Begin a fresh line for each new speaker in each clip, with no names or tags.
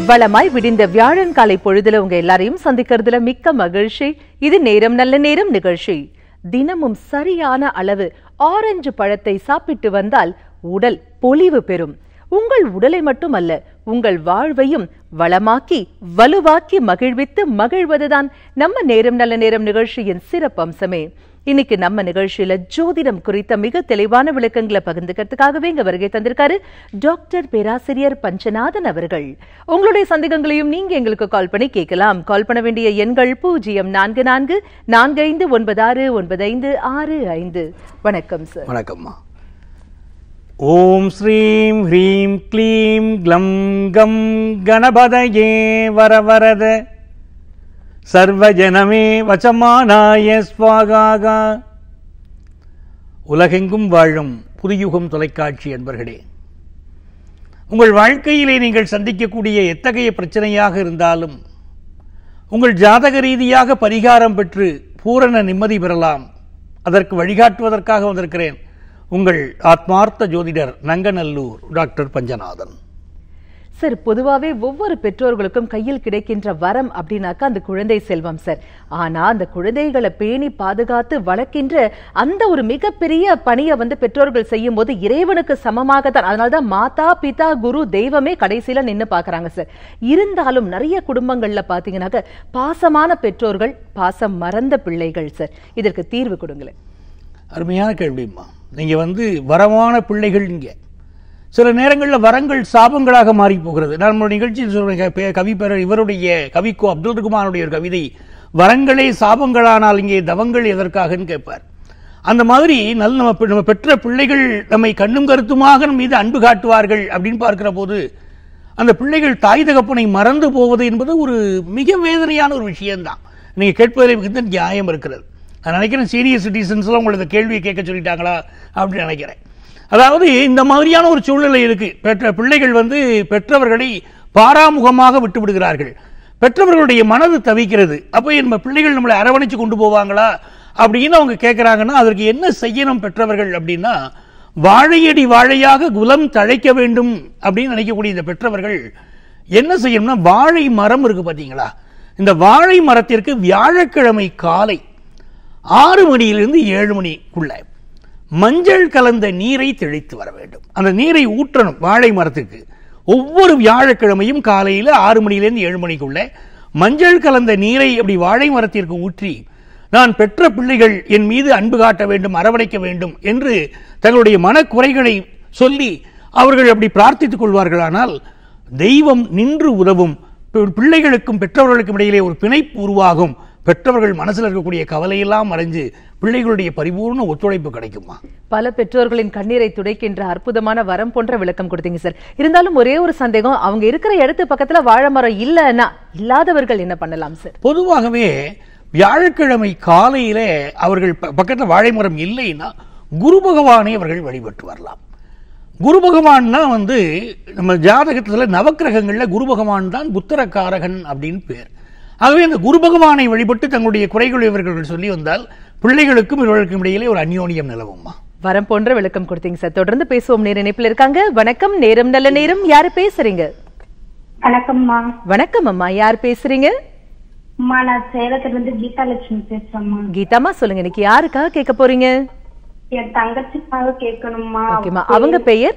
வளமாய் விடிந்த வியாழன் காலை பொழுதுல உங்க எல்லாரையும் சந்திக்கிறதுல மிக்க மகிழ்ச்சி இது நேரம் நல்ல நேரம் நிகழ்ச்சி தினமும் சரியான அளவு ஆரஞ்சு பழத்தை சாப்பிட்டு வந்தால் உடல் பொலிவு பெறும் உங்கள் உடலை மட்டுமல்ல உங்கள் வாழ்வையும் வளமாக்கி வலுவாக்கி மகிழ்வித்து மகிழ்வதுதான் நம்ம நேரம் நல்ல நேரம் நிகழ்ச்சியின் சிறப்பம்சமே இன்னைக்கு நம்ம நிகழ்ச்சியில ஜோதிடம் குறித்த மிக தெளிவான விளக்கங்களை பகிர்ந்துக்கிறதுக்காகவே இங்க வருகை தந்திருக்காரு டாக்டர் பேராசிரியர் பஞ்சநாதன் அவர்கள் உங்களுடைய சந்தேகங்களையும் நீங்க எங்களுக்கு கால் பண்ணி கேட்கலாம் கால் பண்ண வேண்டிய எண்கள் பூஜ்ஜியம் நான்கு நான்கு நான்கு ஐந்து ஒன்பது ஆறு ஒன்பது ஐந்து ஆறு ஐந்து வணக்கம் சார்
வணக்கம்மா ஓம் ஸ்ரீம் ஹ்ரீம் க்ளீம் க்ளம் கம் கணபதயே வரவரத சர்வஜனமே வசமானாய ஸ்வாகாகா உலகெங்கும் வாழும் புதியுகம் தொலைக்காட்சி அன்பர்களே உங்கள் வாழ்க்கையிலே நீங்கள் சந்திக்கக்கூடிய எத்தகைய பிரச்சனையாக இருந்தாலும் உங்கள் ஜாதக ரீதியாக பரிகாரம் பெற்று பூரண நிம்மதி பெறலாம் அதற்கு வழிகாட்டுவதற்காக வந்திருக்கிறேன் உங்கள் ஆத்மார்த்த ஜோதிடர் நங்கநல்லூர் டாக்டர் பஞ்சநாதன்
சார் பொதுவாவே ஒவ்வொரு பெற்றோர்களுக்கும் கையில் கிடைக்கின்ற வரம் அப்படின்னாக்கா அந்த குழந்தை செல்வம் சார் ஆனா அந்த குழந்தைகளை பேணி பாதுகாத்து வளர்க்கின்ற அந்த ஒரு மிகப்பெரிய பணியை வந்து பெற்றோர்கள் செய்யும் போது இறைவனுக்கு சமமாக தான் அதனாலதான் மாதா பிதா குரு தெய்வமே கடைசியில நின்னு பாக்குறாங்க சார் இருந்தாலும் நிறைய குடும்பங்கள்ல பாத்தீங்கன்னாக்க பாசமான பெற்றோர்கள் பாசம் மறந்த பிள்ளைகள் சார் இதற்கு தீர்வு கொடுங்களேன்
அருமையான கேள்விம்மா நீங்கள் வந்து வரமான பிள்ளைகள் இங்கே சில நேரங்களில் வரங்கள் சாபங்களாக மாறி போகிறது நான் நம்மளுடைய நிகழ்ச்சியில் சொல்றேன் கவி பெற இவருடைய கவிக்கோ அப்துல் ரகுமானுடைய ஒரு கவிதை வரங்களே சாபங்களானால் இங்கே தவங்கள் எதற்காகன்னு கேட்பார் அந்த மாதிரி நல்ல நம்ம பெ- நம்ம பெற்ற பிள்ளைகள் நம்மை கண்ணும் கருத்துமாக நம் மீது அன்பு காட்டுவார்கள் அப்படின்னு பார்க்கிற போது அந்த பிள்ளைகள் தாய் தகப்பனை மறந்து போவது என்பது ஒரு மிக வேதனையான ஒரு விஷயம்தான் நீங்க கேட்பதில் மிகுந்த நியாயம் இருக்கிறது நான் நினைக்கிறேன் சீனியர் சிட்டிசன்ஸ்லாம் உங்களை இந்த கேள்வியை கேட்க சொல்லிட்டாங்களா அப்படின்னு நினைக்கிறேன் அதாவது இந்த மாதிரியான ஒரு சூழ்நிலை இருக்கு பெற்ற பிள்ளைகள் வந்து பெற்றவர்களை பாராமுகமாக விட்டு விடுகிறார்கள் பெற்றவர்களுடைய மனது தவிக்கிறது அப்போ நம்ம பிள்ளைகள் நம்மளை அரவணைச்சு கொண்டு போவாங்களா அப்படின்னு அவங்க கேட்குறாங்கன்னா அதற்கு என்ன செய்யணும் பெற்றவர்கள் அப்படின்னா வாழையடி வாழையாக குலம் தழைக்க வேண்டும் அப்படின்னு நினைக்கக்கூடிய இந்த பெற்றவர்கள் என்ன செய்யணும்னா வாழை மரம் இருக்கு பார்த்தீங்களா இந்த வாழை மரத்திற்கு வியாழக்கிழமை காலை ஆறு மணியிலிருந்து ஏழு மணிக்குள்ள மஞ்சள் கலந்த நீரை தெளித்து வர வேண்டும் அந்த நீரை ஊற்றணும் வாழை மரத்துக்கு ஒவ்வொரு வியாழக்கிழமையும் காலையில் ஆறு மணியிலிருந்து ஏழு மணிக்குள்ள மஞ்சள் கலந்த நீரை அப்படி வாழை மரத்திற்கு ஊற்றி நான் பெற்ற பிள்ளைகள் என் மீது அன்பு காட்ட வேண்டும் அரவணைக்க வேண்டும் என்று தங்களுடைய மனக்குறைகளை சொல்லி அவர்கள் அப்படி பிரார்த்தித்துக் கொள்வார்களானால் தெய்வம் நின்று உதவும் பி- பிள்ளைகளுக்கும் பெற்றவர்களுக்கும் இடையிலே ஒரு பிணைப்பு உருவாகும் பெற்றவர்கள் மனசுல இருக்கக்கூடிய கவலையெல்லாம் மறைஞ்சு பிள்ளைகளுடைய பரிபூர்ண ஒத்துழைப்பு கிடைக்குமா
பல பெற்றோர்களின் கண்ணீரை துடைக்கின்ற அற்புதமான வரம் போன்ற விளக்கம் கொடுத்தீங்க சார் இருந்தாலும் ஒரே ஒரு சந்தேகம் அவங்க இருக்கிற இடத்து பக்கத்துல வாழை மரம் இல்லைன்னா இல்லாதவர்கள் என்ன பண்ணலாம் சார்
பொதுவாகவே வியாழக்கிழமை காலையிலே அவர்கள் ப- பக்கத்துல வாழை மரம் இல்லைன்னா குரு பகவானை அவர்கள் வழிபட்டு வரலாம் குரு பகவான்னா வந்து நம்ம ஜாதகத்துல நவக்கிரகங்கள்ல குரு பகவான் தான் புத்திரக்காரகன் அப்படின்னு பேர் ஆகவே அந்த குரு பகவானை வழிபட்டு தங்களுடைய குறைகளை இவர்கள் சொல்லி வந்தால் பிள்ளைகளுக்கும் இவர்களுக்கும் இடையிலே ஒரு அந்யோன்யம் நிலவும்மா
வரம் போன்ற விளக்கம் கொடுத்தீங்க சார் தொடர்ந்து பேசுவோம் நேர இணைப்பில் இருக்காங்க வணக்கம் நேரம் நல்ல நேரம் யாரு பேசுறீங்க
வணக்கம்மா
வணக்கம் அம்மா யார் பேசுறீங்க
அம்மா நான் சேலத்துல இருந்து கீதா லட்சுமி பேசுறேம்மா
கீதாமா சொல்லுங்க இன்னைக்கு யாருக்காக கேட்க போறீங்க
என் தங்கச்சிக்காக கேட்கணும்மா
ஓகேமா அவங்க பெயர்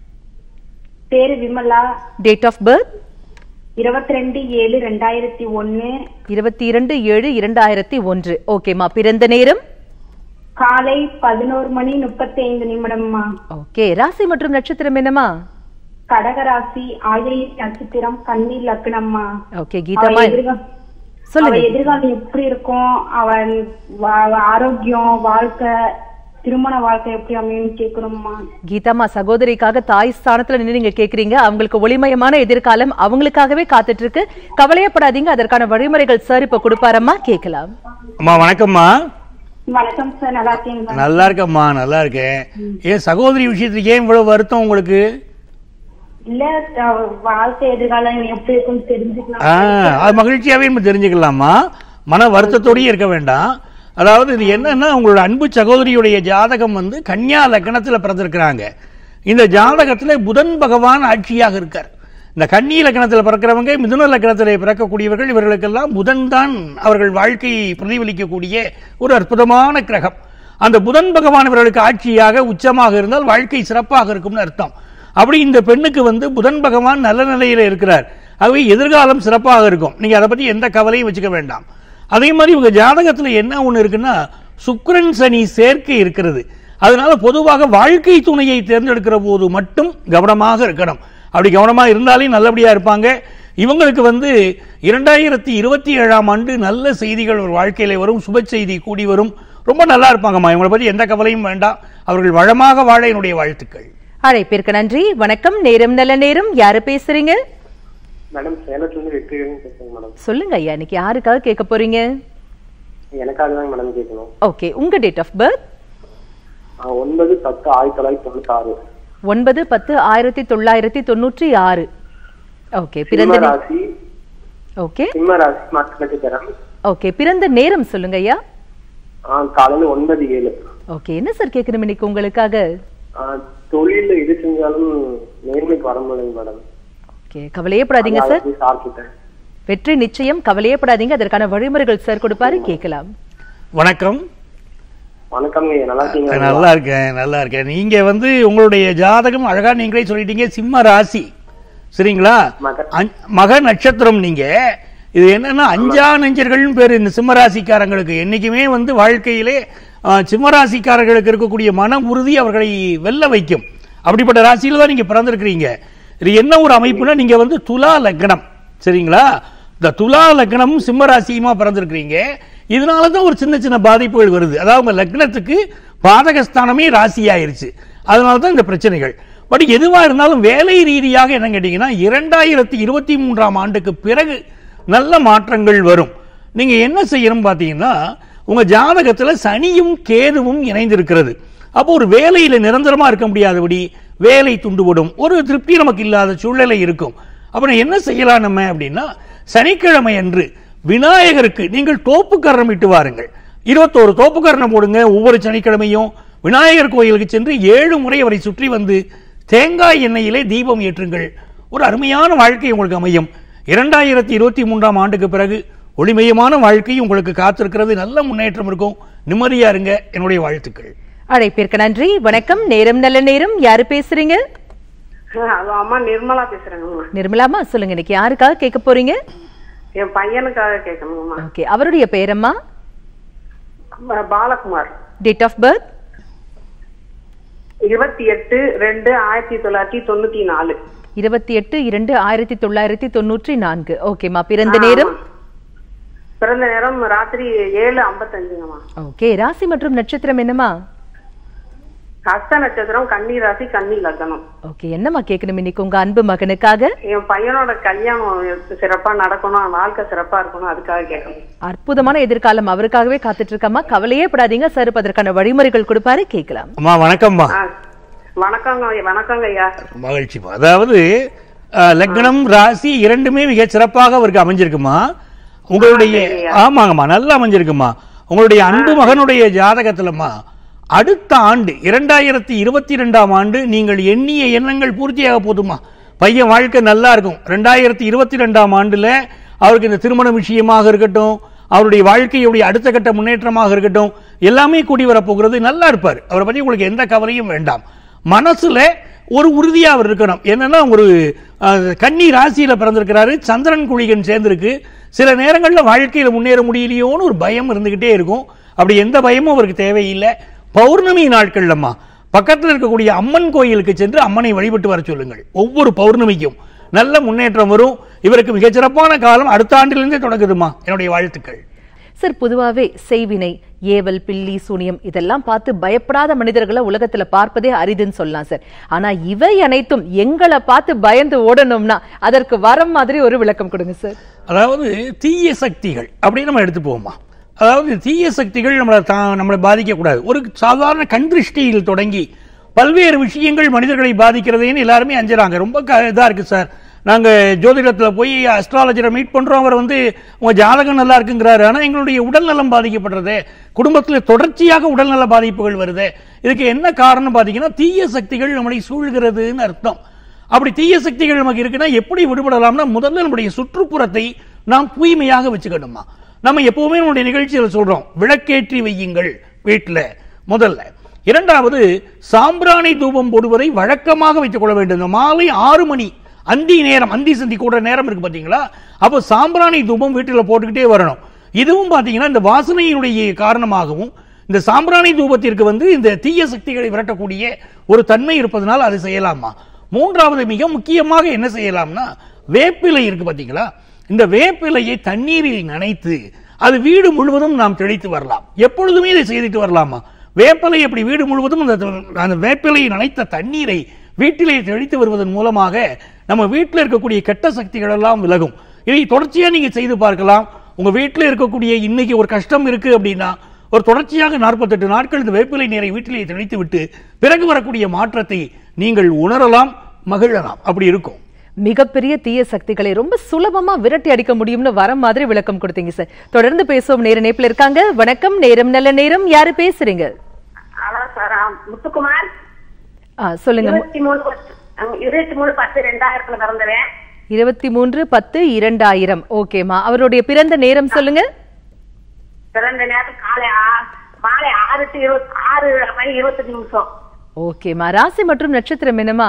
பேரு விமலா
டேட் ஆஃப் பர்த்
இருபத்தி ரெண்டு ஏழு ரெண்டாயிரத்தி ஒண்ணு
இருபத்தி இரண்டு ஏழு இரண்டாயிரத்தி ஒன்று ஓகேமா பிறந்த நேரம்
காலை பதினோரு மணி முப்பத்தி ஐந்து நிமிடம்மா
ஓகே ராசி மற்றும் நட்சத்திரம் என்னமா
கடகராசி ஆயிரி நட்சத்திரம் கன்னி லக்னம்மா
ஓகே
அவ
கீதாமா
எதிர்கா- அவ
சொல்லுங்க
எதிர்காலம் எப்படி இருக்கும் அவன் வா- ஆரோக்கியம் வாழ்க்கை திருமண வாழ்க்கை எப்படி அமையும் கேட்கணும்மா
கீதாமா சகோதரிக்காக தாய் ஸ்தானத்துல நின்று நீங்க கேக்குறீங்க அவங்களுக்கு ஒளிமயமான எதிர்காலம் அவங்களுக்காகவே காத்துட்டு இருக்கு கவலையப்படாதீங்க அதற்கான வழிமுறைகள் சார் இப்ப கொடுப்பாரம்மா கேட்கலாம்
அம்மா வணக்கம்மா
வணக்கம் சார் நல்லா இருக்கீங்களா
நல்லா இருக்கம்மா நல்லா இருக்கேன் ஏன் சகோதரி விஷயத்துக்கு ஏன் இவ்வளவு வருத்தம் உங்களுக்கு
இல்ல அவ வாழ்க்கை எதிர்காலம் எப்படி இருக்கும்னு தெரிஞ்சுக்கலாம்
ஆ, அது மகிழ்ச்சியாவே நம்ம தெரிஞ்சுக்கலாமா மன வருத்தத்தோடயே இருக்க வேண்டாம் அதாவது இது என்னன்னா உங்களோட அன்பு சகோதரியுடைய ஜாதகம் வந்து கன்னியா லக்னத்துல பிறந்திருக்கிறாங்க இந்த ஜாதகத்துல புதன் பகவான் ஆட்சியாக இருக்கார் இந்த கன்னி லக்னத்தில் பிறக்கிறவங்க மிதுன லக்னத்தில் பிறக்கக்கூடியவர்கள் இவர்களுக்கெல்லாம் புதன் தான் அவர்கள் வாழ்க்கையை பிரதிபலிக்கக்கூடிய ஒரு அற்புதமான கிரகம் அந்த புதன் பகவான் இவர்களுக்கு ஆட்சியாக உச்சமாக இருந்தால் வாழ்க்கை சிறப்பாக இருக்கும்னு அர்த்தம் அப்படி இந்த பெண்ணுக்கு வந்து புதன் பகவான் நல்ல நிலையில இருக்கிறார் ஆகவே எதிர்காலம் சிறப்பாக இருக்கும் நீங்க அதை பத்தி எந்த கவலையும் வச்சுக்க வேண்டாம் அதே மாதிரி உங்க ஜாதகத்துல என்ன ஒண்ணு இருக்குன்னா சுக்கிரன் சனி சேர்க்கை இருக்கிறது அதனால பொதுவாக வாழ்க்கை துணையை தேர்ந்தெடுக்கிற போது மட்டும் கவனமாக இருக்கணும் அப்படி கவனமாக இருந்தாலே நல்லபடியா இருப்பாங்க இவங்களுக்கு வந்து இரண்டாயிரத்தி இருபத்தி ஏழாம் ஆண்டு நல்ல செய்திகள் ஒரு வாழ்க்கையில வரும் சுப செய்தி கூடி வரும் ரொம்ப நல்லா இருப்பாங்கம்மா இவங்களை பத்தி எந்த கவலையும் வேண்டாம் அவர்கள் வளமாக வாழ என்னுடைய வாழ்த்துக்கள்
அழைப்பிற்கு நன்றி வணக்கம் நேரம் நல்ல நேரம் யாரு பேசுறீங்க
மேடம் சேலத்துல இருந்து வெற்றிகரன் பேசுறேன் மேடம்
சொல்லுங்க ஐயா இன்னைக்கு யாருக்காக கேட்க போறீங்க
எனக்காக தான் மேடம் கேட்கணும்
ஓகே உங்க டேட் ஆஃப் பர்த்
ஆ, ஒன்பது பத்து ஆயிரத்தி தொள்ளாயிரத்தி தொண்ணூத்தி ஆறு
ஒன்பது பத்து ஆயிரத்தி தொள்ளாயிரத்தி தொண்ணூற்றி ஆறு ஓகே பிறந்த
சிம்ம
நே-
ராசி
ஓகே
சிம்ம ராசி மாற்று நட்சத்திரம்
ஓகே பிறந்த நேரம் சொல்லுங்க ஐயா
ஆ, காலையில ஒன்பது ஏழு
ஓகே என்ன சார் கேட்கணும் இன்னைக்கு உங்களுக்காக
ஆ, தொழில்ல எது செஞ்சாலும் நேர்மைக்கு வர முடியல மேடம்
ஓகே கவலையப்படாதீங்க சார்
சாப்பிட்டேன்
வெற்றி நிச்சயம் கவலையப்படாதீங்க அதற்கான வழிமுறைகள் சார் கொடுப்பாரு கேட்கலாம்
வணக்கம்
வணக்கம் ஐயா, நல்லா இருக்கீங்களா
நல்லா இருக்கேன் நல்லா இருக்கேன் நீங்க வந்து உங்களுடைய ஜாதகம் அழகா நீங்களே சொல்லிட்டீங்க சிம்ம ராசி சரிங்களா
மக-
அஞ்- மக நட்சத்திரம் நீங்க இது என்னன்னா அஞ்சா நெஞ்சர்கள்னு பேரு இந்த சிம்ம ராசிக்காரங்களுக்கு என்னைக்குமே வந்து வாழ்க்கையிலே ஆ, சிம்ம ராசிக்காரர்களுக்கு இருக்கக்கூடிய மன உறுதி அவர்களை வெல்ல வைக்கும் அப்படிப்பட்ட ராசியில தான் நீங்க பிறந்திருக்கிறீங்க இது என்ன ஒரு அமைப்புனா நீங்க வந்து துலா லக்னம் சரிங்களா இந்த துலா லக்னம் சிம்ம ராசியுமா பிறந்திருக்கிறீங்க இதனால தான் ஒரு சின்ன சின்ன பாதிப்புகள் வருது அதாவது உங்க லக்னத்துக்கு பாதகஸ்தானமே ராசி ஆயிருச்சு அதனால தான் இந்த பிரச்சனைகள் பட் எதுவா இருந்தாலும் வேலை ரீதியாக என்ன கேட்டீங்கன்னா இரண்டாயிரத்தி இருபத்தி மூன்றாம் ஆண்டுக்கு பிறகு நல்ல மாற்றங்கள் வரும் நீங்க என்ன செய்யணும் பாத்தீங்கன்னா உங்க ஜாதகத்துல சனியும் கேதுவும் இணைந்திருக்கிறது அப்போ ஒரு வேலையில நிரந்தரமா இருக்க முடியாதபடி வேலை துண்டுபடும் ஒரு திருப்தி நமக்கு இல்லாத சூழ்நிலை இருக்கும் அப்புறம் என்ன செய்யலாம் நம்ம அப்படின்னா சனிக்கிழமை அன்று விநாயகருக்கு நீங்கள் தோப்புக்கரணம் இட்டு வாருங்கள் இருபத்தோரு தோப்புக்கரணம் போடுங்க ஒவ்வொரு சனிக்கிழமையும் விநாயகர் கோயிலுக்கு சென்று ஏழு முறை அவரை சுற்றி வந்து தேங்காய் எண்ணெயிலே தீபம் ஏற்றுங்கள் ஒரு அருமையான வாழ்க்கை உங்களுக்கு அமையும் இரண்டாயிரத்தி இருபத்தி மூன்றாம் ஆண்டுக்கு பிறகு ஒளிமயமான வாழ்க்கை உங்களுக்கு காத்திருக்கிறது நல்ல முன்னேற்றம் இருக்கும் நிம்மதியா இருங்க என்னுடைய வாழ்த்துக்கள்
அழைப்பிற்கு நன்றி வணக்கம் நேரம் நல்ல நேரம் யாரு பேசுறீங்க
அது அம்மா நிர்மலா பேசுறேங்கம்மா
நிர்மலாமா சொல்லுங்க இன்னைக்கு யாருக்காக கேட்க போறீங்க
என் பையனுக்காக கேட்கணுங்கம்மா
ஓகே அவருடைய பேரம்மா
ப- பாலகுமார்
டேட் ஆஃப் பர்த்
இருபத்தி எட்டு ரெண்டு ஆயிரத்தி தொள்ளாயிரத்தி தொண்ணூத்தி நாலு
இருபத்தி எட்டு இரண்டு ஆயிரத்தி தொள்ளாயிரத்தி தொண்ணூற்றி நான்கு ஓகேம்மா பிறந்த நேரம்
ஆமா. பிறந்த நேரம் ராத்திரி ஏழு ஐம்பத்தஞ்சுங்கம்மா
ஓகே ராசி மற்றும் நட்சத்திரம் என்னம்மா
ஹஸ்த நட்சத்திரம் கன்னி ராசி கன்னி லக்னம்
ஓகே என்னம்மா கேட்கணும் இன்னைக்கு உங்க அன்பு மகனுக்காக
என் பையனோட கல்யாணம் சிறப்பா நடக்கணும் அவன் வாழ்க்கை சிறப்பா இருக்கணும் அதுக்காக கேட்கணும்
அற்புதமான எதிர்காலம் அவருக்காகவே காத்துட்டு இருக்கம்மா கவலையே படாதீங்க சார் இப்ப அதற்கான வழிமுறைகள் கொடுப்பாரு கேட்கலாம்
அம்மா வணக்கம்மா
ஆ, வணக்கங்க வணக்கங்க ஐயா
மகிழ்ச்சிமா அதாவது அஹ், லக்னம் ராசி இரண்டுமே மிக சிறப்பாக அவருக்கு அமைஞ்சிருக்குமா உங்களுடைய ஆமாங்கம்மா நல்லா அமைஞ்சிருக்குமா உங்களுடைய அன்பு மகனுடைய ஜாதகத்திலம்மா அடுத்த ஆண்டு இரண்டாயிரத்தி இருபத்தி ரெண்டாம் ஆண்டு நீங்கள் எண்ணிய எண்ணங்கள் பூர்த்தியாக போதுமா பையன் வாழ்க்கை நல்லா இருக்கும் ரெண்டாயிரத்தி இருபத்தி ரெண்டாம் ஆண்டுல அவருக்கு இந்த திருமண விஷயமாக இருக்கட்டும் அவருடைய வாழ்க்கையுடைய அடுத்த கட்ட முன்னேற்றமாக இருக்கட்டும் எல்லாமே கூடி வரப்போகிறது நல்லா இருப்பார் அவரை பத்தி உங்களுக்கு எந்த கவலையும் வேண்டாம் மனசுல ஒரு உறுதியா அவர் இருக்கணும் என்னன்னா ஒரு அஹ், கன்னி ராசியில பிறந்திருக்கிறாரு சந்திரன் குழிகன் சேர்ந்திருக்கு சில நேரங்கள்ல வாழ்க்கையில முன்னேற முடியலையோன்னு ஒரு பயம் இருந்துகிட்டே இருக்கும் அப்படி எந்த பயமும் அவருக்கு தேவையில்லை பௌர்ணமி நாட்கள்லம்மா பக்கத்தில் இருக்கக்கூடிய அம்மன் கோயிலுக்கு சென்று அம்மனை வழிபட்டு வர சொல்லுங்கள் ஒவ்வொரு பௌர்ணமிக்கும் நல்ல முன்னேற்றம் வரும் இவருக்கு மிகச்சிறப்பான காலம் அடுத்த ஆண்டிலிருந்தே தொடங்குதுமா என்னுடைய வாழ்த்துக்கள்
சார் பொதுவாவே செய்வினை ஏவல் பில்லி சூனியம் இதெல்லாம் பார்த்து பயப்படாத மனிதர்களை உலகத்துல பார்ப்பதே அரிதுன்னு சொல்லலாம் சார் ஆனா இவை அனைத்தும் எங்களை பார்த்து பயந்து ஓடணும்னா அதற்கு வரம் மாதிரி ஒரு விளக்கம் கொடுங்க சார்
அதாவது தீய சக்திகள் அப்படின்னு நம்ம எடுத்துப்போமா அதாவது தீய சக்திகள் நம்மளை தா நம்மளை பாதிக்கக்கூடாது ஒரு சாதாரண கண் திருஷ்டியில் தொடங்கி பல்வேறு விஷயங்கள் மனிதர்களை பாதிக்கிறதேன்னு எல்லாருமே அஞ்சுறாங்க ரொம்ப க இதாக இருக்குது சார் நாங்கள் ஜோதிடத்தில் போய் அஸ்ட்ராலஜரை மீட் பண்ணுறோம் அவர் வந்து உங்கள் ஜாதகம் நல்லா இருக்குங்கிறாரு ஆனால் எங்களுடைய உடல்நலம் பாதிக்கப்படுறது குடும்பத்தில் தொடர்ச்சியாக உடல்நல பாதிப்புகள் வருது இதுக்கு என்ன காரணம் பார்த்தீங்கன்னா தீய சக்திகள் நம்மளை சூழ்கிறதுன்னு அர்த்தம் அப்படி தீய சக்திகள் நமக்கு இருக்குன்னா எப்படி விடுபடலாம்னா முதல்ல நம்முடைய சுற்றுப்புறத்தை நாம் தூய்மையாக வச்சுக்கணுமா நம்ம எப்பவுமே நம்முடைய நிகழ்ச்சியில சொல்றோம் விளக்கேற்றி வையுங்கள் வீட்டுல முதல்ல இரண்டாவது சாம்பிராணி தூபம் போடுவதை வழக்கமாக வைத்துக் கொள்ள வேண்டும் இந்த மாலை ஆறு மணி அந்தி நேரம் அந்தி சந்தி கூட நேரம் இருக்கு பாத்தீங்களா அப்போ சாம்பிராணி தூபம் வீட்டில் போட்டுக்கிட்டே வரணும் இதுவும் பாத்தீங்கன்னா இந்த வாசனையினுடைய காரணமாகவும் இந்த சாம்பிராணி தூபத்திற்கு வந்து இந்த தீய சக்திகளை விரட்டக்கூடிய ஒரு தன்மை இருப்பதனால் அது செய்யலாமா மூன்றாவது மிக முக்கியமாக என்ன செய்யலாம்னா வேப்பிலை இருக்கு பாத்தீங்களா இந்த வேப்பிலையை தண்ணீரில் நனைத்து அது வீடு முழுவதும் நாம் தெளித்து வரலாம் எப்பொழுதுமே இதை செய்துட்டு வரலாமா வேப்பிலை அப்படி வீடு முழுவதும் அந்த அந்த வேப்பிலையை நனைத்த தண்ணீரை வீட்டிலே தெளித்து வருவதன் மூலமாக நம்ம வீட்டில் இருக்கக்கூடிய கெட்ட சக்திகள் எல்லாம் விலகும் இதை தொடர்ச்சியா நீங்க செய்து பார்க்கலாம் உங்க வீட்டில் இருக்கக்கூடிய இன்னைக்கு ஒரு கஷ்டம் இருக்கு அப்படின்னா ஒரு தொடர்ச்சியாக நாற்பத்தெட்டு நாட்கள் இந்த வேப்பிலை நீரை வீட்டிலேயே தெளித்து விட்டு பிறகு வரக்கூடிய மாற்றத்தை நீங்கள் உணரலாம் மகிழலாம் அப்படி இருக்கும்
மிகப்பெரிய தீய சக்திகளை ரொம்ப சுலபமா விரட்டி அடிக்க முடியும்னு வர மாதிரி விளக்கம் கொடுத்தீங்க சார் தொடர்ந்து பேசுவோம் நேர நேப்பில் இருக்காங்க வணக்கம் நேரம் நல்ல நேரம் யாரு பேசுறீங்க
ஹலோ சார் முத்துக்குமார்
ஆ, சொல்லுங்க
இருபத்தி மூணு பத்து- அஹ், இருபத்தி மூணு பத்து ரெண்டாயிரத்துல பிறந்தவன்
இருபத்தி மூன்று பத்து இரண்டாயிரம் ஓகேமா அவருடைய பிறந்த நேரம் சொல்லுங்க
பிறந்த நேரம் காலை ஆ- மாலை ஆறு டு இருபத்தி ஆறு மணி இருபத்தஞ்சு நிமிஷம்
ஓகேமா ராசி மற்றும் நட்சத்திரம் என்னமா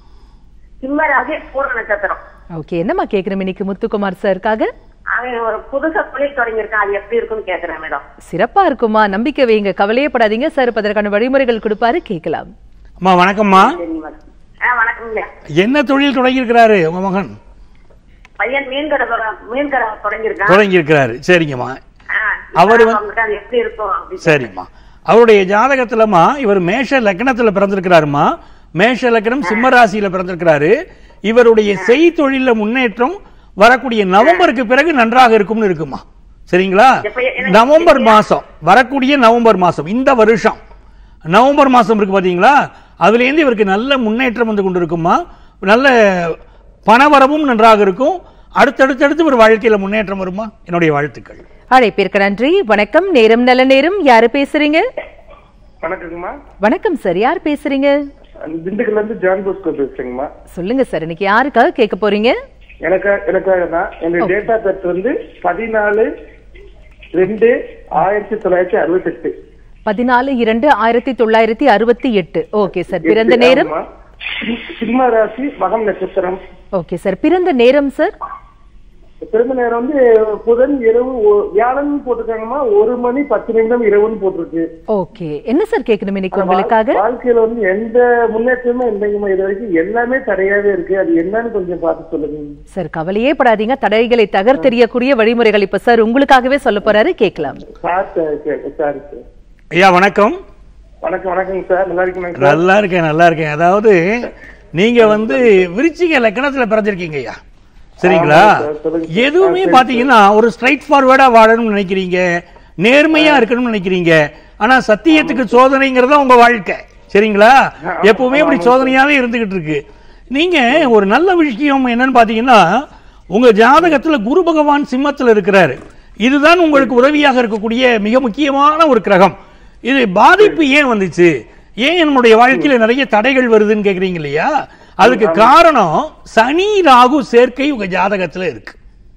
சிம்ம ராசி பூர்ண நட்சத்திரம்
ஓகே என்னம்மா கேக்குறோம் இன்னைக்கு முத்துக்குமார் சார்க்காக
அவன் ஒரு புதுசா தொழில் தொடங்கியிருக்கான் அது எப்படி இருக்குன்னு கேக்குறேன் மேடம்
சிறப்பா இருக்குமா நம்பிக்கை வைங்க கவலையப்படாதீங்க சார் இப்ப அதற்கான வழிமுறைகள் கொடுப்பாரு கேட்கலாம்
அம்மா வணக்கம்மா
சரிங்க மேடம் ஆ வணக்கங்க
என்ன தொழில் தொடங்கியிருக்கிறாரு உங்க மகன்
பையன் மீன் கடை தொட- மீன் கடை தொடங்கியிருக்கான்
தொடங்கி இருக்கிறாரு சரிங்கம்மா
ஆ,
அவரு
இப்ப
வந்து-
அவங்களுக்கு அது எப்படி இருக்கும் அப்படின்னு
சரிம்மா அவருடைய ஜாதகத்துலமா இவர் மேஷ லக்னத்துல பிறந்திருக்கிறாருமா மேஷ லக்னம் சிம்ம ராசியில பிறந்திருக்கிறாரு இவருடைய செய்தொழில முன்னேற்றம் வரக்கூடிய நவம்பருக்கு பிறகு நன்றாக இருக்கும்னு இருக்குமா சரிங்களா
எப்ப எனக்கு
நவம்பர் மாசம் வரக்கூடிய நவம்பர் மாசம் இந்த வருஷம் நவம்பர் மாசம் இருக்கு பாத்தீங்களா அதுல இருந்து இவருக்கு நல்ல முன்னேற்றம் வந்து கொண்டிருக்குமா நல்ல பணவரவும் நன்றாக இருக்கும் அடுத்தடுத்தடுத்து ஒரு வாழ்க்கையில முன்னேற்றம் வருமா என்னுடைய வாழ்த்துக்கள்
அழைப்பிற்கு நன்றி வணக்கம் நேரம் நல்ல நேரம் யாரு பேசுறீங்க
வணக்கங்கம்மா
வணக்கம் சார் யார் பேசுறீங்க
திண்டுக்கல்ல இருந்து ஜான் போஸ்கோ பேசுறேங்கம்மா
சொல்லுங்க சார் இன்னைக்கு யாருக்காக கேட்க போறீங்க
எனக்கு எனக்காக தான் என்னோட டேட் ஆஃப் பர்த் வந்து பதினாலு ரெண்டு ஆயிரத்தி தொள்ளாயிரத்தி அறுபத்தி எட்டு
பதினாலு இரண்டு ஆயிரத்தி தொள்ளாயிரத்தி அறுபத்தி எட்டு ஓகே சார் பிறந்த நேரம்
சிம்ம ராசி மகம் நட்சத்திரம்
ஓகே சார் பிறந்த நேரம் சார்
பிறந்த நேரம் வந்து புதன் இரவு ஒ- வியாழன் போட்டிருக்காங்கம்மா ஒரு மணி பத்து நிமிடம் இரவுன்னு போட்டிருக்கு
ஓகே என்ன சார் கேட்கணும் இன்னைக்கு உங்களுக்காக
வாழ்க்கையில வந்து எந்த முன்னேற்றமுமே இல்லைங்கம்மா இது வரைக்கும் எல்லாமே தடையாவே இருக்கு அது என்னன்னு கொஞ்சம் பார்த்து சொல்லுங்க
சார் கவலையே படாதீங்க தடைகளை தகர்த்தெறியக்கூடிய வழிமுறைகள் இப்ப சார் உங்களுக்காகவே சொல்ல போறாரு கேட்கலாம்
sir sir sir sir sir
ஐயா வணக்கம்
வணக்கம் வணக்கங்க சார் நல்லா இருக்கீங்க சார்
நல்லா இருக்கேன் நல்லா இருக்கேன் அதாவது நீங்க வந்து விருச்சிக லக்கணத்துல பிறந்திருக்கீங்க ஐயா சரிங்களா
ஆமாம் சார், சொல்லுங்க.
எதுவுமே
ஆ, சரி,
பாத்தீங்கன்னா ஒரு ஸ்ட்ரைட் ஃபார்வர்டா வாழணும்னு நினைக்கிறீங்க நேர்மையா இருக்கணும்னு நினைக்கிறீங்க ஆனா சத்தியத்துக்கு சோதனைங்கிறதா உங்க வாழ்க்கை சரிங்களா எப்பவுமே இப்படி சோதனையாவே இருந்துகிட்டு இருக்கு நீங்க ஒரு நல்ல விஷயம் என்னன்னு பாத்தீங்கன்னா உங்க ஜாதகத்துல குரு பகவான் சிம்மத்துல இருக்கிறாரு இதுதான் உங்களுக்கு உதவியாக இருக்கக்கூடிய மிக முக்கியமான ஒரு கிரகம் இது பாதிப்பு ஏன் வந்துச்சு ஏன் நம்முடைய வாழ்க்கையில நிறைய தடைகள் வருதுன்னு கேக்குறீங்க இல்லையா அதுக்கு காரணம் சனி ராகு சேர்க்கை உங்க ஜாதகத்துல இருக்கு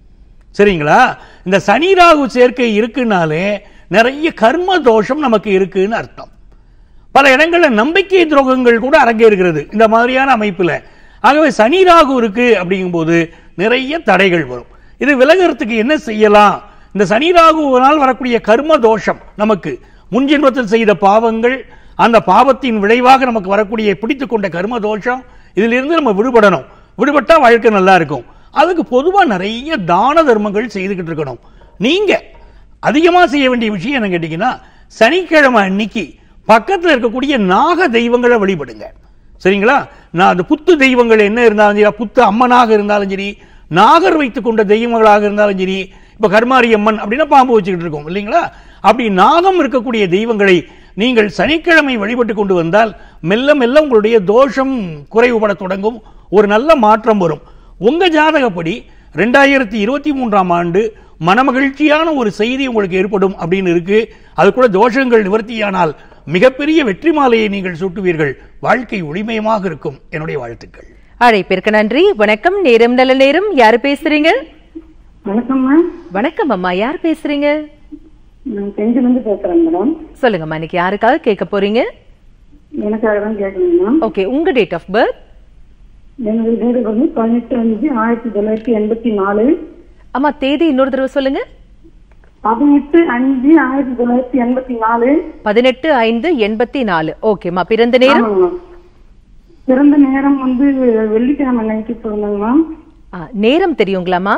சரிங்களா இந்த சனி ராகு சேர்க்கை இருக்குனாலே நிறைய கர்ம தோஷம் நமக்கு இருக்குன்னு அர்த்தம் பல இடங்கள்ல நம்பிக்கை துரோகங்கள் கூட அரங்கேறுகிறது இந்த மாதிரியான அமைப்புல ஆகவே சனி ராகு இருக்கு அப்படிங்கும்போது நிறைய தடைகள் வரும் இது விலகிறதுக்கு என்ன செய்யலாம் இந்த சனி ராகுவினால் வரக்கூடிய கர்ம தோஷம் நமக்கு முன்ஜென்மத்தில் செய்த பாவங்கள் அந்த பாவத்தின் விளைவாக நமக்கு வரக்கூடிய பிடித்துக் கொண்ட கர்ம தோஷம் இதிலிருந்து நம்ம விடுபடணும் விடுபட்டா வாழ்க்கை நல்லா இருக்கும் அதுக்கு பொதுவா நிறைய தான தர்மங்கள் செய்துகிட்டு இருக்கணும் நீங்க அதிகமா செய்ய வேண்டிய விஷயம் என்ன கேட்டீங்கன்னா சனிக்கிழமை அன்னைக்கு பக்கத்துல இருக்கக்கூடிய நாக தெய்வங்களை வழிபடுங்க சரிங்களா நான் அந்த புத்து தெய்வங்கள் என்ன இருந்தாலும் சரி புத்து அம்மனாக இருந்தாலும் சரி நாகர் வைத்துக் கொண்ட தெய்வங்களாக இருந்தாலும் சரி இப்ப கர்மாரி அம்மன் அப்படின்னா பாம்பு வச்சுக்கிட்டு இருக்கோம் இல்லைங்களா அப்படி நாகம் இருக்கக்கூடிய தெய்வங்களை நீங்கள் சனிக்கிழமை வழிபட்டு கொண்டு வந்தால் மெல்ல மெல்ல உங்களுடைய தோஷம் குறைவுபட தொடங்கும் ஒரு நல்ல மாற்றம் வரும் உங்க ஜாதகப்படி ரெண்டாயிரத்தி இருபத்தி மூன்றாம் ஆண்டு மனமகிழ்ச்சியான ஒரு செய்தி உங்களுக்கு ஏற்படும் அப்படின்னு இருக்கு அது கூட தோஷங்கள் நிவர்த்தியானால் மிகப்பெரிய வெற்றி மாலையை நீங்கள் சூட்டுவீர்கள் வாழ்க்கை ஒளிமயமாக இருக்கும் என்னுடைய வாழ்த்துக்கள்
அழைப்பிற்கு நன்றி வணக்கம் நேரம் நல்ல நேரம் யாரு பேசுறீங்க
வணக்கம்மா
வணக்கம் அம்மா யார் பேசுறீங்க
நான் செஞ்சிலிருந்து பேசுறேன் மேடம்
சொல்லுங்கம்மா இன்னைக்கு யாருக்காக கேட்க போறீங்க
எனக்காக தான் கேட்கணும்மா
ஓகே உங்க டேட் ஆஃப் பர்த்
எனது வீடு வந்து பதினெட்டு அஞ்சு ஆயிரத்தி தொள்ளாயிரத்தி எண்பத்தி நாலு
அம்மா தேதி இன்னொரு தடவை சொல்லுங்க
பதினெட்டு அஞ்சு ஆயிரத்தி தொள்ளாயிரத்தி எண்பத்தி நாலு
பதினெட்டு ஐந்து எண்பத்தி நாலு ஓகேம்மா பிறந்த நேரம்
ஆமாங்கம்மா. பிறந்த நேரம் வந்து வெள்ளிக்கிழமை நைட்டு சொல்லுங்கம்மா
ஆ, நேரம் தெரியுங்களாம்மா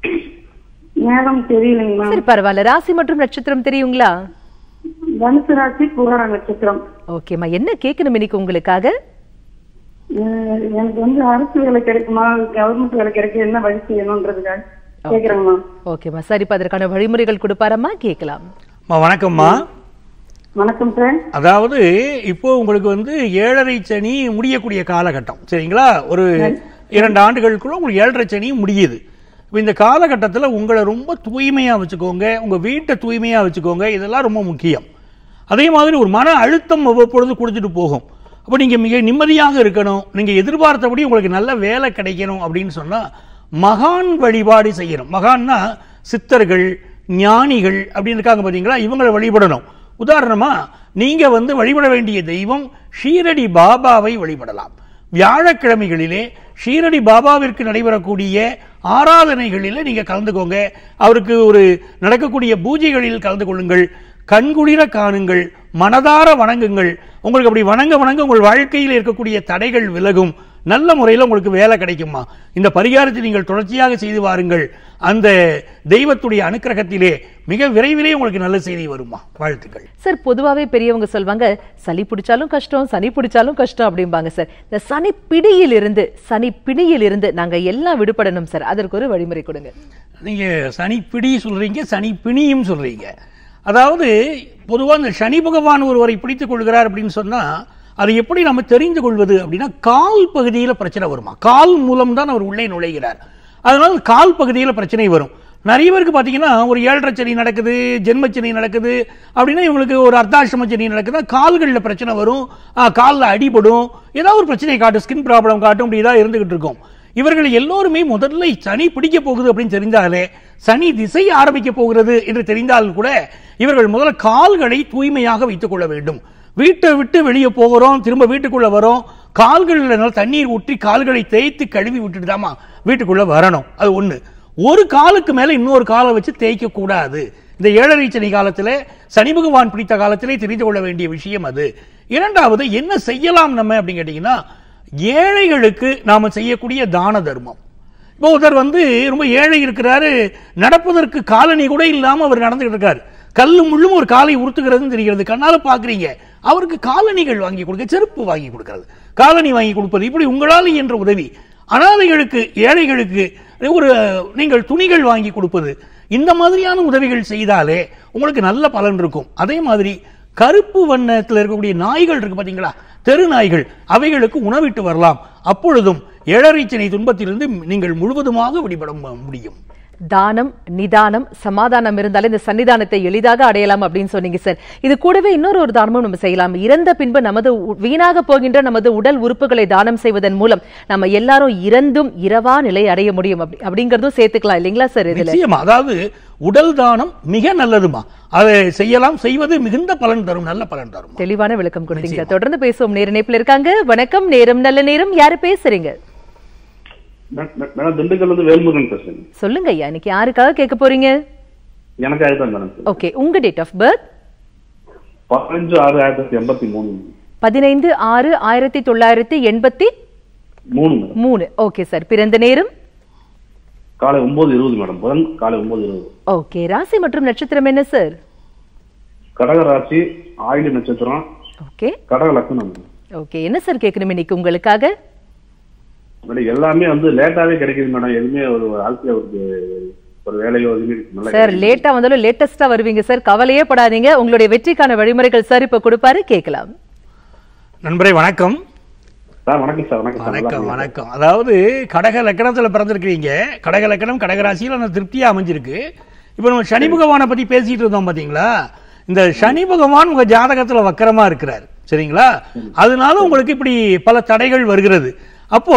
நேரம் தெரியலைங்கம்மா
சரி பரவாயில்ல ராசி மற்றும் நட்சத்திரம் தெரியுங்களா
தனுசு ராசி புகார நட்சத்திரம்
ஓகேம்மா என்ன கேட்கணும் இன்னைக்கு உங்களுக்காக
அஹ் எனக்கு வந்து அரசு வேலை கிடைக்குமா கவர்மெண்ட் வேலை கிடைக்க என்ன வழி செய்யணும்ன்றதுக்காக கேக்குறேங்கம்மா
ஓகேம்மா சரிப்பா அதற்கான வழிமுறைகள் கொடுப்பாரம்மா கேட்கலாம்
அம்மா வணக்கம்மா
வணக்கம் சார்
அதாவது இப்போ உங்களுக்கு வந்து ஏழரை சனி முடியக்கூடிய காலகட்டம் சரிங்களா ஒரு இரண்டு ஆண்டுகளுக்குள்ள உங்களுக்கு ஏழரை சனி முடியுது இப்போ இந்த காலகட்டத்தில் உங்களை ரொம்ப தூய்மையாக வச்சுக்கோங்க உங்கள் வீட்டை தூய்மையாக வச்சுக்கோங்க இதெல்லாம் ரொம்ப முக்கியம் அதே மாதிரி ஒரு மன அழுத்தம் அவ்வப்பொழுது கொடுத்துட்டு போகும் அப்போ நீங்கள் மிக நிம்மதியாக இருக்கணும் நீங்கள் எதிர்பார்த்தபடி உங்களுக்கு நல்ல வேலை கிடைக்கணும் அப்படின்னு சொன்னால் மகான் வழிபாடு செய்யணும் மகான்னா சித்தர்கள் ஞானிகள் அப்படின்னு இருக்காங்க பார்த்தீங்களா இவங்களை வழிபடணும் உதாரணமா நீங்க வந்து வழிபட வேண்டிய தெய்வம் ஷீரடி பாபாவை வழிபடலாம் வியாழக்கிழமைகளிலே ஷீரடி பாபாவிற்கு நடைபெறக்கூடிய ஆராதனைகளில் நீங்க கலந்துக்கோங்க அவருக்கு ஒரு நடக்கக்கூடிய பூஜைகளில் கலந்து கொள்ளுங்கள் கண்குளிர காணுங்கள் மனதார வணங்குங்கள் உங்களுக்கு அப்படி வணங்க வணங்க உங்கள் வாழ்க்கையில் இருக்கக்கூடிய தடைகள் விலகும் நல்ல முறையில் உங்களுக்கு வேலை கிடைக்குமா இந்த பரிகாரத்தை நீங்கள் தொடர்ச்சியாக செய்து வாருங்கள் அந்த தெய்வத்துடைய அனுக்கிரகத்திலே மிக விரைவிலே உங்களுக்கு நல்ல செய்தி வருமா வாழ்த்துக்கள்
சார் பொதுவாவே பெரியவங்க சொல்வாங்க சளி பிடிச்சாலும் கஷ்டம் சனி பிடிச்சாலும் கஷ்டம் அப்படிம்பாங்க சார் இந்த சனி பிடியில் இருந்து சனி பிடியில் இருந்து நாங்க எல்லாம் விடுபடணும் சார் அதற்கு ஒரு வழிமுறை கொடுங்க
நீங்க சனி பிடி சொல்றீங்க சனி பிணியும் சொல்றீங்க அதாவது பொதுவாக இந்த சனி பகவான் ஒருவரை பிடித்துக் கொள்கிறார் அப்படின்னு சொன்னா அதை எப்படி நம்ம தெரிந்து கொள்வது அப்படின்னா கால் பகுதியில் பிரச்சனை வருமா கால் மூலம் தான் அவர் உள்ளே நுழைகிறார் அதனால கால் பகுதியில் பிரச்சனை வரும் நிறைய பேருக்கு பார்த்தீங்கன்னா ஒரு ஏழரை சனி நடக்குது ஜென்மச்சனி நடக்குது அப்படின்னா இவங்களுக்கு ஒரு அர்த்தாசிரம சனி நடக்குதுன்னா கால்களில் பிரச்சனை வரும் காலில் அடிபடும் ஏதாவது ஒரு பிரச்சனை காட்டும் ஸ்கின் ப்ராப்ளம் காட்டும் இப்படி தான் இருந்துகிட்டு இருக்கும் இவர்கள் எல்லோருமே முதல்ல சனி பிடிக்க போகுது அப்படின்னு தெரிந்தாலே சனி திசை ஆரம்பிக்க போகிறது என்று தெரிந்தால் கூட இவர்கள் முதல்ல கால்களை தூய்மையாக வைத்துக் கொள்ள வேண்டும் வீட்டை விட்டு வெளியே போகிறோம் திரும்ப வீட்டுக்குள்ள வரோம் கால்களில் நல்லா தண்ணீர் ஊற்றி கால்களை தேய்த்து கழுவி விட்டுட்டு தாமா வீட்டுக்குள்ள வரணும் அது ஒண்ணு ஒரு காலுக்கு மேல இன்னொரு காலை வச்சு தேய்க்க கூடாது இந்த ஏழரை சனி காலத்துல சனி பகவான் பிடித்த காலத்திலே தெரிந்து கொள்ள வேண்டிய விஷயம் அது இரண்டாவது என்ன செய்யலாம் நம்ம அப்படின்னு கேட்டீங்கன்னா ஏழைகளுக்கு நாம செய்யக்கூடிய தான தர்மம் இப்போ ஒருத்தர் வந்து ரொம்ப ஏழை இருக்கிறாரு நடப்பதற்கு காலணி கூட இல்லாம அவர் நடந்துகிட்டு இருக்காரு கல்லு முள்ளும் ஒரு காலை உறுத்துகிறதுன்னு தெரிகிறது கண்ணால பாக்குறீங்க அவருக்கு காலணிகள் வாங்கி கொடுக்க செருப்பு வாங்கி கொடுக்கிறது காலணி வாங்கி கொடுப்பது இப்படி உங்களால் என்ற உதவி அனாதைகளுக்கு ஏழைகளுக்கு ஒரு நீங்கள் துணிகள் வாங்கி கொடுப்பது இந்த மாதிரியான உதவிகள் செய்தாலே உங்களுக்கு நல்ல பலன் இருக்கும் அதே மாதிரி கருப்பு வண்ணத்தில் இருக்கக்கூடிய நாய்கள் இருக்கு பாத்தீங்களா தெரு நாய்கள் அவைகளுக்கு உணவிட்டு வரலாம் அப்பொழுதும் ஏழரைச்சனை துன்பத்திலிருந்து நீங்கள் முழுவதுமாக விடுபட முடியும்
தானம் நிதானம் சமாதானம் இருந்தாலே இந்த சன்னிதானத்தை எளிதாக அடையலாம் அப்படின்னு சொன்னீங்க சார் இது கூடவே இன்னொரு ஒரு தானமும் நம்ம செய்யலாம் இறந்த பின்பு நமது உ- வீணாக போகின்ற நமது உடல் உறுப்புகளை தானம் செய்வதன் மூலம் நம்ம எல்லாரும் இறந்தும் இரவா நிலை அடைய முடியும் அப்படி அப்படிங்கறதும் சேர்த்துக்கலாம் இல்லைங்களா சார் இதுல
நிச்சயமா அதாவது உடல் தானம் மிக நல்லதுமா அதை செய்யலாம் செய்வது மிகுந்த பலன் தரும் நல்ல பலன் தரும்
தெளிவான விளக்கம் கொடுத்தீங்க சார் தொடர்ந்து பேசுவோம் நேர இணைப்புல இருக்காங்க வணக்கம் நேரம் நல்ல நேரம் யாரு பேசுறீங்க
மேடம் திண்டுக்கல் வந்து வேல்முருகன் பேசுறேன்
சொல்லுங்க ஐயா இன்னைக்கு யாருக்காக கேட்க போறீங்க
எனக்கு அதுதான் மேடம்
ஓகே உங்க டேட் ஆஃப் பர்த்
பதினஞ்சு ஆறு ஆயிரத்தி தொள்ளாயிரத்தி எண்பத்தி மூணு
பதினைந்து ஆறு ஆயிரத்தி தொள்ளாயிரத்தி எண்பத்தி
மூணு மேடம்
மூணு ஓகே சார் பிறந்த நேரம்
காலை ஒன்பது இருபது மேடம் புதன் காலை ஒன்பது இருபது
ஓகே ராசி மற்றும் நட்சத்திரம் என்ன சார்
கடக ராசி ஆயுள நட்சத்திரம்
ஓகே
கடக லக்னம்
ஓகே என்ன சார் கேட்கணும் இன்னைக்கு உங்களுக்காக
மேடம் எல்லாமே வந்து லேட்டாவே கிடைக்குது மேடம் எதுவுமே ஒரு வாழ்க்கையில ஒரு ஒரு வேலையோ எதுவுமே நல்லா
சார் லேட்டா வந்தாலும் லேட்டஸ்டா வருவீங்க சார் கவலையே படாதீங்க உங்களுடைய வெற்றிக்கான வழிமுறைகள் சார் இப்ப கொடுப்பாரு கேட்கலாம்
நண்பரே வணக்கம்
சார் வணக்கம் சார் வணக்கம் சார் நல்லா
வணக்கம்
இருக்கீங்களா?
வணக்கம் அதாவது கடக லக்கணத்துல பிறந்திருக்கிறீங்க கடக லக்கணம் கடகராசியில் அந்த திருப்தியா அமைஞ்சிருக்கு இப்போ நம்ம சனி பகவானை பத்தி பேசிட்டு இருந்தோம் பாத்தீங்களா இந்த சனி பகவான் உங்க ஜாதகத்துல வக்கரமா இருக்கிறார் சரிங்களா அதனால உங்களுக்கு இப்படி பல தடைகள் வருகிறது அப்போ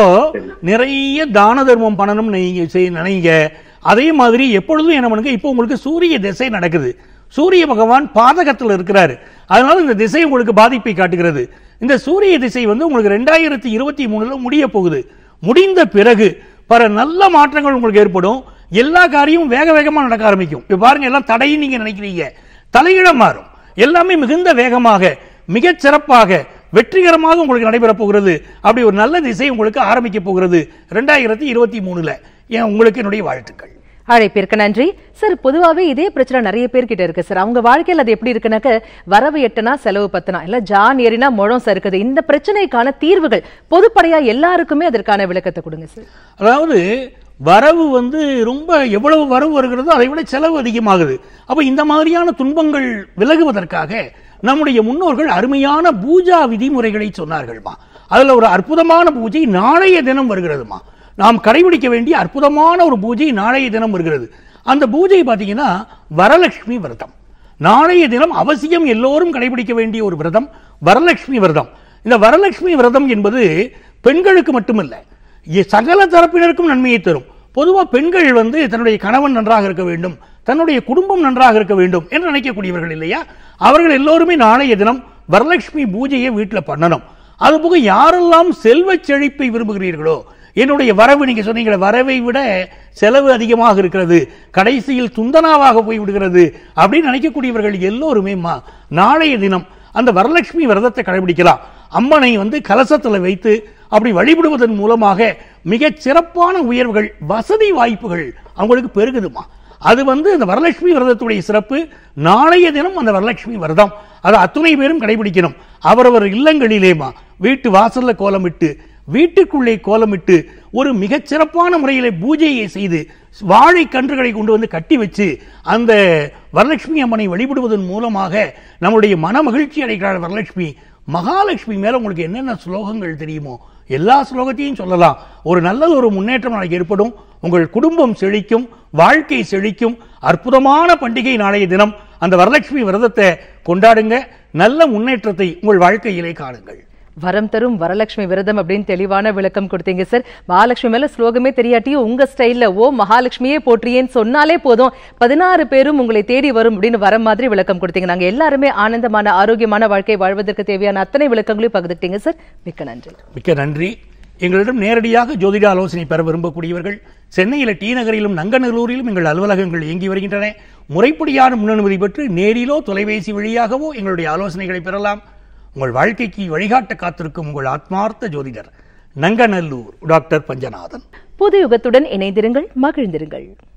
நிறைய தான தர்மம் பண்ணணும் நீங்க செய் நினைங்க அதே மாதிரி எப்பொழுதும் என்ன பண்ணுங்க இப்போ உங்களுக்கு சூரிய திசை நடக்குது சூரிய பகவான் பாதகத்தில் இருக்கிறாரு அதனால இந்த திசை உங்களுக்கு பாதிப்பை காட்டுகிறது இந்த சூரிய திசை வந்து உங்களுக்கு ரெண்டாயிரத்தி இருபத்தி மூணுல முடிய போகுது முடிந்த பிறகு பல நல்ல மாற்றங்கள் உங்களுக்கு ஏற்படும் எல்லா காரியமும் வேக வேகமா நடக்க ஆரம்பிக்கும் இப்ப பாருங்க எல்லாம் தடைன்னு நீங்க நினைக்கிறீங்க தலையிட மாறும் எல்லாமே மிகுந்த வேகமாக மிகச் சிறப்பாக வெற்றிகரமாக உங்களுக்கு நடைபெறப் போகிறது அப்படி ஒரு நல்ல திசை உங்களுக்கு ஆரம்பிக்க போகிறது ரெண்டாயிரத்தி இருபத்தி மூணுல ஏன் உங்களுக்கு என்னுடைய வாழ்த்துக்கள்
அழைப்பிற்கு நன்றி சார் பொதுவாவே இதே பிரச்சனை நிறைய பேர்கிட்ட இருக்கு சார் அவங்க வாழ்க்கையில அது எப்படி இருக்குனாக்க வரவு எட்டுனா செலவு பத்துனா இல்ல ஜான் ஏறினா முழம் சறுக்குது இந்த பிரச்சனைக்கான தீர்வுகள் பொதுப்படையா எல்லாருக்குமே அதற்கான விளக்கத்தை கொடுங்க சார்
அதாவது வரவு வந்து ரொம்ப எவ்வளவு வரவு வருகிறதோ அதை விட செலவு அதிகமாகுது அப்ப இந்த மாதிரியான துன்பங்கள் விலகுவதற்காக நம்முடைய முன்னோர்கள் அருமையான பூஜா விதிமுறைகளை சொன்னார்கள்மா அதுல ஒரு அற்புதமான பூஜை நாளைய தினம் வருகிறதுமா நாம் கடைபிடிக்க வேண்டிய அற்புதமான ஒரு பூஜை நாளைய தினம் வருகிறது அந்த பூஜை பார்த்தீங்கன்னா வரலட்சுமி விரதம் நாளைய தினம் அவசியம் எல்லோரும் கடைபிடிக்க வேண்டிய ஒரு விரதம் வரலட்சுமி விரதம் இந்த வரலட்சுமி விரதம் என்பது பெண்களுக்கு மட்டுமல்ல இ- சகல தரப்பினருக்கும் நன்மையை தரும் பொதுவா பெண்கள் வந்து தன்னுடைய கணவன் நன்றாக இருக்க வேண்டும் தன்னுடைய குடும்பம் நன்றாக இருக்க வேண்டும் என்று நினைக்கக்கூடியவர்கள் இல்லையா அவர்கள் எல்லோருமே நாளைய தினம் வரலட்சுமி பூஜையை வீட்டில் பண்ணணும் அதுபோக யாரெல்லாம் செல்வச் செழிப்பை விரும்புகிறீர்களோ என்னுடைய வரவு நீங்க சொன்னீங்களே வரவை விட செலவு அதிகமாக இருக்கிறது கடைசியில் துந்தனாவாக போய் விடுகிறது அப்படின்னு நினைக்கக்கூடியவர்கள் எல்லோருமேம்மா நாளைய தினம் அந்த வரலட்சுமி விரதத்தை கடைபிடிக்கலாம் அம்மனை வந்து கலசத்துல வைத்து அப்படி வழிபடுவதன் மூலமாக மிகச் சிறப்பான உயர்வுகள் வசதி வாய்ப்புகள் அவங்களுக்கு பெருகுதுமா அது வந்து அந்த வரலட்சுமி விரதத்துடைய சிறப்பு நாளைய தினம் அந்த வரலட்சுமி விரதம் அதை அத்துணை பேரும் கடைபிடிக்கணும் அவரவர் இல்லங்களிலேமா வீட்டு வாசல்ல கோலமிட்டு வீட்டுக்குள்ளே கோலமிட்டு ஒரு மிகச் சிறப்பான முறையிலே பூஜையை செய்து வாழை கன்றுகளை கொண்டு வந்து கட்டி வச்சு அந்த வரலட்சுமி அம்மனை வழிபடுவதன் மூலமாக நம்முடைய மன மகிழ்ச்சி அடைகிறார் வரலட்சுமி மகாலட்சுமி மேல உங்களுக்கு என்னென்ன ஸ்லோகங்கள் தெரியுமோ எல்லா ஸ்லோகத்தையும் சொல்லலாம் ஒரு நல்ல ஒரு முன்னேற்றம் நாளைக்கு ஏற்படும் உங்கள் குடும்பம் செழிக்கும் வாழ்க்கை செழிக்கும் அற்புதமான பண்டிகை நாளைய தினம் அந்த வரலட்சுமி விரதத்தை கொண்டாடுங்க நல்ல முன்னேற்றத்தை உங்கள் வாழ்க்கையிலே காணுங்கள்
வரம் தரும் வரலட்சுமி விரதம் அப்படின்னு தெளிவான விளக்கம் கொடுத்தீங்க சார் மகாலட்சுமி மேல ஸ்லோகமே தெரியாட்டியும் உங்க ஸ்டைல்ல ஓ மகாலட்சுமியே போற்றியேன்னு சொன்னாலே போதும் பதினாறு பேரும் உங்களை தேடி வரும் அப்படின்னு வர மாதிரி விளக்கம் கொடுத்தீங்க நாங்க எல்லாருமே ஆனந்தமான ஆரோக்கியமான வாழ்க்கை வாழ்வதற்கு தேவையான அத்தனை விளக்கங்களையும் பகிர்ந்துட்டீங்க சார் மிக்க நன்றி
மிக்க நன்றி எங்களிடம் நேரடியாக ஜோதிட ஆலோசனை பெற விரும்பக்கூடியவர்கள் சென்னையில் டி நகரிலும் நங்கநல்லூரிலும் எங்கள் அலுவலகங்கள் இயங்கி வருகின்றன முறைப்படியான முன்னனுமதி பெற்று நேரிலோ தொலைபேசி வழியாகவோ எங்களுடைய ஆலோசனைகளை பெறலாம் உங்கள் வாழ்க்கைக்கு வழிகாட்ட காத்திருக்கும் உங்கள் ஆத்மார்த்த ஜோதிடர் நங்கநல்லூர் டாக்டர் பஞ்சநாதன்
புது யுகத்துடன் இணைந்திருங்கள் மகிழ்ந்திருங்கள்